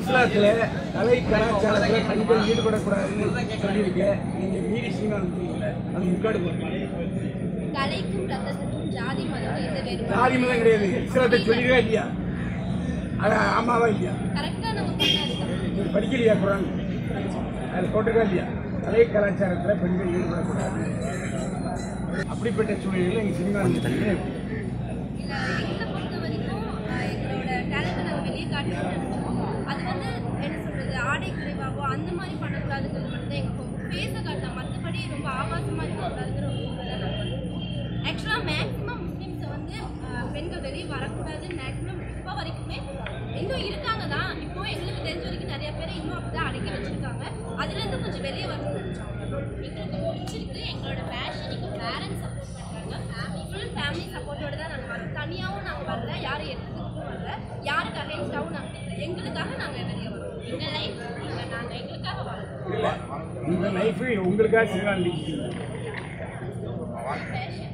இஸ்லாத்துல கலை கலாச்சாரத்துல பெண்கள் ஈடுபடக்கூடாதுன்னு சொல்லியிருக்க நீங்க மீறி சினிமா நடிக்கிறீங்களே அது முக்காடு போடுறீங்க கலைக்கும் ரத்தத்துக்கும் ஜாதி மதம் எந்த வேறுபாடு ஜாதி மதம் கிடையாது இஸ்லாத்தை சொல்லிருக்கா இல்லையா அது ஆமாவா இல்லையா கரெக்டா நம்ம பண்ணாது நீங்க படிக்கலையா குரான் அது போட்டிருக்கா இல்லையா கலை கலாச்சாரத்துல பெண்கள் ஈடுபடக்கூடாது அப்படிப்பட்ட சூழ்நிலையில் எங்க சினிமா நடிக்கிறீங்க இல்ல எங்களை பொறுத்த வரைக்கும் அஹ், எங்களோட டேலண்ட்டை நாங்கள் வெளியே காட்டணும்னு நினைச்சோம் அது வந்து என்ன சொல்றது ஆடை குறைவாகவோ அந்த மாதிரி பண்ணக்கூடாதுங்கிறது மட்டும் தான் எங்களுக்கு ஃபேஸை காட்டலாம் மற்றபடி ரொம்ப ஆபாசமாக இருக்கக்கூடாதுங்கிற ஒரு முடிவில் தான் நாங்கள் ஆக்சுவலாக மேக்ஸிமம் முஸ்லீம்ஸை வந்து அஹ், பெண்கள் வெளியே வரக்கூடாது மேக்ஸிமம் இப்போ வரைக்குமே இன்னும் இருக்காங்க தான் இப்போ எங்களுக்கு தெரிஞ்ச வரைக்கும் நிறைய பேர் இன்னும் அப்படிதான் அடக்கி வச்சிருக்காங்க அதுலேருந்து கொஞ்சம் வெளியே வரணும்னு நினச்சோம் எங்களுக்கு பிடிச்சிருக்கு எங்களோட பேஷன் எங்கள் பேரண்ட்ஸ் சப்போர்ட் பண்ணுறாங்க ஃபேமிலி ஃபுல் ஃபேமிலி சப்போர்ட்டோட தான் நாங்கள் வரோம் தனியாகவும் நாங்கள் வரல யாரும் எடுத்துக்கிட்டும் வரல யாருக்கு அகைன்ஸ்டாகவும் நாங்கள் இல்லை எங்களுக்காக நாங்கள் வெளியே வரோம் எங்கள் லைஃப் நாங்கள் நாங்கள் எங்களுக்காக வரோம் இல்ல இந்த லைஃப் உங்களுக்காக சினிமா நடிக்கிறீங்க பேஷன்